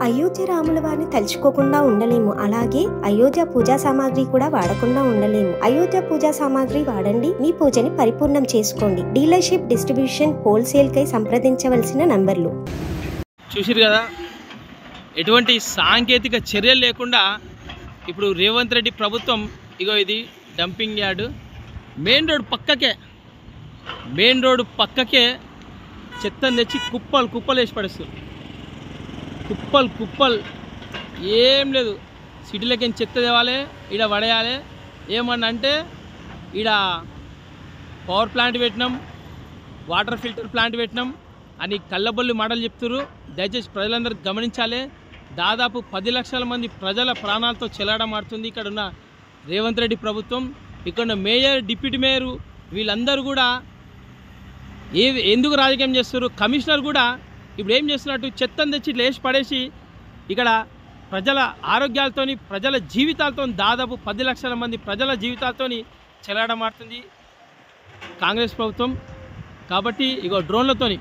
అయోధ్య రాముల వారిని తలుచుకోకుండా ఉండలేము అలాగే అయోధ్య పూజా సామాగ్రి కూడా వాడకుండా ఉండలేము అయోధ్య పూజా సామాగ్రి వాడండి మీ పూజని పరిపూర్ణం చేసుకోండి డీలర్షిప్ డిస్ట్రిబ్యూషన్ హోల్సేల్ కై సంప్రదించవలసిన నంబర్లు చూసిరు కదా ఎటువంటి సాంకేతిక చర్యలు లేకుండా ఇప్పుడు రేవంత్ రెడ్డి ప్రభుత్వం ఇగో ఇది డంపింగ్ యార్డ్ మెయిన్ రోడ్ పక్కకే మెయిన్ రోడ్ పక్కకే చెత్తను తెచ్చి కుప్పలు కుప్పలు వేసి పడేస్తారు కుప్పలు కుప్పలు ఏం లేదు సిటీలోకి ఏం చెత్త తేవాలి ఈడ పడేయాలి ఏమన్నా అంటే ఈడ పవర్ ప్లాంట్ పెట్టినాం వాటర్ ఫిల్టర్ ప్లాంట్ పెట్టినాం అని కళ్ళబొల్లి మాటలు చెప్తున్నారు దయచేసి ప్రజలందరూ గమనించాలి దాదాపు పది లక్షల మంది ప్రజల ప్రాణాలతో చెలాడమాడుతుంది ఇక్కడ ఉన్న రేవంత్ రెడ్డి ప్రభుత్వం ఇక్కడ ఉన్న మేయర్ డిప్యూటీ మేయర్ వీళ్ళందరూ కూడా ఏ ఎందుకు రాజకీయం చేస్తారు కమిషనర్ కూడా ఇప్పుడు ఏం చేస్తున్నట్టు చెత్తను తెచ్చి ఇట్లా వేసి పడేసి ఇక్కడ ప్రజల ఆరోగ్యాలతోని ప్రజల జీవితాలతో దాదాపు పది లక్షల మంది ప్రజల జీవితాలతోని చెలాడమాడుతుంది కాంగ్రెస్ ప్రభుత్వం కాబట్టి ఇగో డ్రోన్లతోని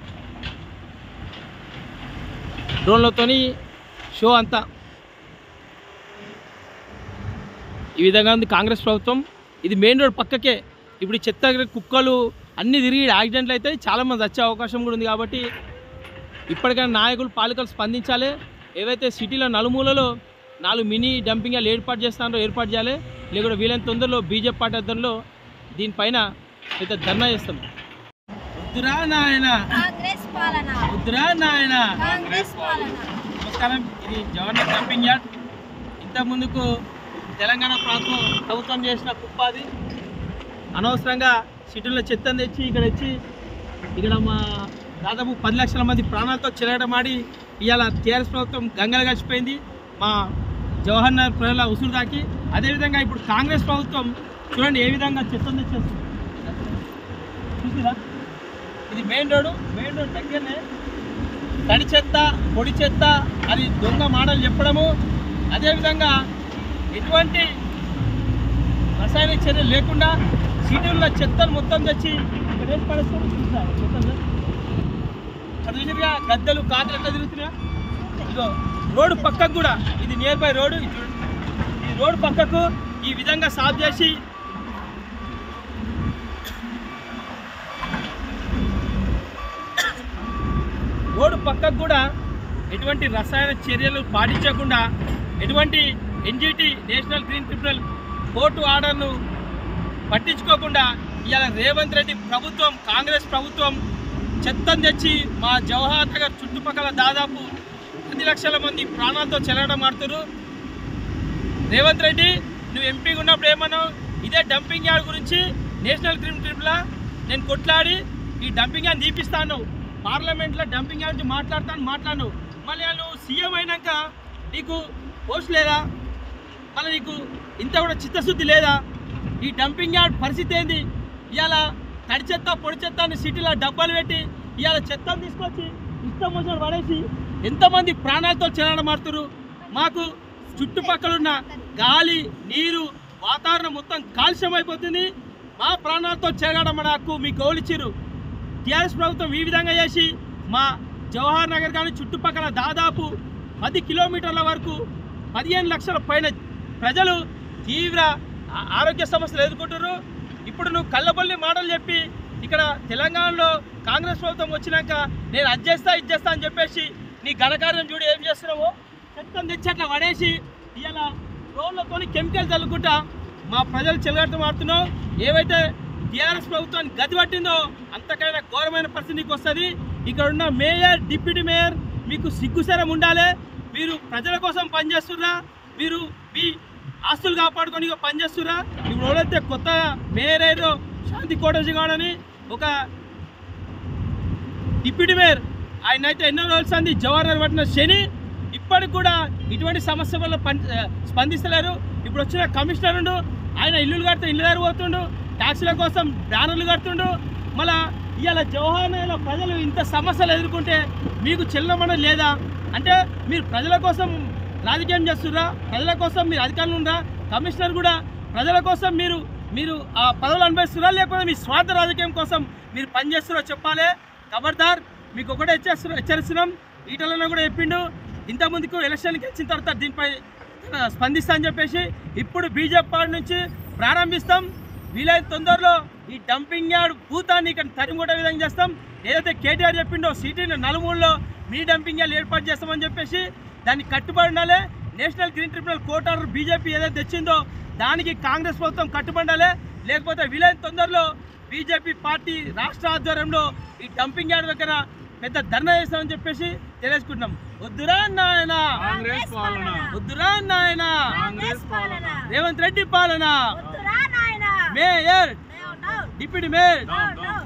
డ్రోన్లతోని షో అంతా ఈ విధంగా ఉంది కాంగ్రెస్ ప్రభుత్వం ఇది మెయిన్ రోడ్ పక్కకే ఇప్పుడు ఈ చెత్త కుక్కలు అన్నీ తిరిగి యాక్సిడెంట్లు అయితే చాలామంది వచ్చే అవకాశం కూడా ఉంది కాబట్టి ఇప్పటికైనా నాయకులు పాలకులు స్పందించాలి ఏవైతే సిటీలో నలుమూలలో నాలుగు మినీ డంపింగ్ యార్డ్లు ఏర్పాటు చేస్తారో ఏర్పాటు చేయాలి లేకుంటే వీలైన తొందరలో బీజేపీ పార్టీ ఆధ్వర్యంలో దీనిపైన అయితే ధర్నా చేస్తాం వద్దురా నాయన కాంగ్రెస్ పాలన వద్దురా నాయన కాంగ్రెస్ పాలన నమస్కారం ఇది జవహర్ డంపింగ్ యార్డ్ ఇంత ముందుకు తెలంగాణ ప్రభుత్వం ప్రభుత్వం చేసిన కుప్పాది అనవసరంగా సిటీలో చెత్తను తెచ్చి ఇక్కడ వచ్చి ఇక్కడ మా దాదాపు పది లక్షల మంది ప్రాణాలతో చెలగటమాడి ఇవాళ టీఆర్ఎస్ ప్రభుత్వం గంగలు గడిచిపోయింది మా జవహర్ నగర్ ప్రజల ఉసురు దాకి అదేవిధంగా ఇప్పుడు కాంగ్రెస్ ప్రభుత్వం చూడండి ఏ విధంగా చెత్తను తెచ్చేస్తుంది చూసిరా ఇది మెయిన్ రోడ్డు మెయిన్ రోడ్ దగ్గరనే తడి చెత్త పొడి చెత్త అది దొంగ మాటలు చెప్పడము అదేవిధంగా ఎటువంటి రసాయన చర్యలు లేకుండా సిటీల్లో చెత్తను మొత్తం తెచ్చి ఇక్కడ వేసి పడేస్తారు చూసారా చెత్తను? అక్కడ చూసిరుగా గద్దెలు కాకులు ఎట్లా తిరుగుతున్నాయా ఇదిగో రోడ్డు పక్కకు కూడా ఇది నియర్ బై రోడ్డు ఇది చూడండి ఈ రోడ్డు పక్కకు ఈ విధంగా సాఫ్ చేసి రోడ్డు పక్కకు కూడా ఎటువంటి రసాయన చర్యలు పాటించకుండా ఎటువంటి NGT national green tribunal court ఆర్డర్ను పట్టించుకోకుండా ఇవాళ రేవంత్ రెడ్డి ప్రభుత్వం కాంగ్రెస్ ప్రభుత్వం చెత్తను తెచ్చి మా జవహర్ నగర్ చుట్టుపక్కల దాదాపు పది లక్షల మంది ప్రాణాలతో చెలగడం ఆడుతున్నారు రేవంత్ రెడ్డి నువ్వు ఎంపీగా ఉన్నప్పుడు ఏమన్నావు ఇదే డంపింగ్ యార్డ్ గురించి నేషనల్ గ్రీన్ ట్రిబ్యునల్ నేను కొట్లాడి ఈ డంపింగ్ యార్డ్ తీపిస్తాను పార్లమెంట్లో డంపింగ్ యార్డ్ గురించి మాట్లాడతాను మాట్లాడు మళ్ళీ నువ్వు సీఎం అయినాక నీకు పోస్ట్ లేదా మళ్ళీ నీకు ఇంత కూడా చిత్తశుద్ధి లేదా ఈ డంపింగ్ యార్డ్ పరిస్థితి ఏంది ఇవాళ తడి చెత్త పొడి చెత్త అని సిటీలో డబ్బాలు పెట్టి ఇవాళ చెత్తను తీసుకొచ్చి ఇష్టం వచ్చిన పడేసి ఎంతమంది ప్రాణాలతో చెలడమాడుతున్నారు మాకు చుట్టుపక్కల ఉన్న గాలి నీరు వాతావరణం మొత్తం కాలుష్యం అయిపోతుంది మా ప్రాణాలతో చెరగడం హక్కు మీకు గౌలిచ్చిరు టీఆర్ఎస్ ప్రభుత్వం ఈ విధంగా చేసి మా జవహర్ నగర్ కానీ చుట్టుపక్కల దాదాపు పది కిలోమీటర్ల వరకు పదిహేను లక్షల పైన ప్రజలు తీవ్ర ఆ- ఆరోగ్య సమస్యలు ఎదుర్కొంటారు ఇప్పుడు నువ్వు కళ్ళబొల్లి మాటలు చెప్పి ఇక్కడ తెలంగాణలో కాంగ్రెస్ ప్రభుత్వం వచ్చినాక నేను అది చేస్తా ఇది చేస్తా అని చెప్పేసి నీ ఘనకార్యం చూడు ఏం చేస్తున్నావు చెత్తను తెచ్చి అట్లా పడేసి ఇవాళ రోడ్లతో కెమికల్ చల్లుకుంటా మా ప్రజలు చెలగడతం ఆడుతున్నావు ఏవైతే టీఆర్ఎస్ ప్రభుత్వాన్ని గది పట్టిందో అంతకైనా ఘోరమైన పరిస్థితి నీకు వస్తుంది ఇక్కడ ఉన్న మేయర్ డిప్యూటీ మేయర్ మీకు సిగ్గుసరం ఉండాలి మీరు ప్రజల కోసం పనిచేస్తుర్రా మీరు మీ ఆస్తులు కాపాడుకొని పనిచేస్తుర్రా ఇప్పుడు ఎవరైతే కొత్త మేయర్ అయ్యారో శాంతి కోటేజీ గాడని ఒక డిప్యూటీ మేయర్ ఆయన అయితే ఎన్నో రోజులు సంది జవహర్ పట్టిన శని ఇప్పటికి కూడా ఇటువంటి సమస్య వల్ల పని స్పందిస్తలేరు ఇప్పుడు వచ్చిన కమిషనర్ ఉండు ఆయన ఇల్లులు కడితే ఇల్లు దగ్గర పోతుండు ట్యాక్సీల కోసం బ్యానర్లు కడుతుండు మళ్ళా ఇవాళ జవహర్ నగర్లో ప్రజలు ఇంత సమస్యలు ఎదుర్కొంటే మీకు చెల్లమని లేదా అంటే మీరు ప్రజల కోసం రాజకీయం చేస్తుర్రా ప్రజల కోసం మీరు అధికారులు ఉండరా కమిషనర్ కూడా ప్రజల కోసం మీరు మీరు ఆ పదవులు అనుభవిస్తున్నా లేకపోతే మీ స్వార్థ రాజకీయం కోసం మీరు పనిచేస్తున్నారో చెప్పాలి ఖబర్దార్ మీకు ఒకటే హెచ్చరిస్తు హెచ్చరిస్తున్నాం ఈటలన్న కూడా చెప్పిండు ఇంత ముందుకు ఎలక్షన్కి వచ్చిన తర్వాత దీనిపై తన స్పందిస్తా అని చెప్పేసి ఇప్పుడు బీజేపీ పార్టీ నుంచి ప్రారంభిస్తాం వీలైన తొందరలో ఈ డంపింగ్ యార్డ్ భూతాన్ని ఇక్కడ తరిమికొట్టే విధంగా చేస్తాం ఏదైతే కేటీఆర్ చెప్పిండో సిటీని నలుమూలలో మీ డంపింగ్ యార్డ్ ఏర్పాటు చేస్తామని చెప్పేసి దాన్ని కట్టుబడి ఉండాలి national green tribunal court order BJP ఏదైతే తెచ్చిందో దానికి కాంగ్రెస్ ప్రభుత్వం కట్టుబడి ఉండాలి లేకపోతే వీలైన తొందరలో బీజేపీ పార్టీ రాష్ట్ర ఆధ్వర్యంలో ఈ డంపింగ్ యార్డ్ దగ్గర పెద్ద ధర్నా చేస్తామని చెప్పేసి తెలియజేసుకుంటున్నాం వద్దురా నాయన కాంగ్రెస్ పాలన వద్దురా నాయన కాంగ్రెస్ పాలన రేవంత్ రెడ్డి పాలన వద్దురా నాయనా mayor no no deputy mayor no no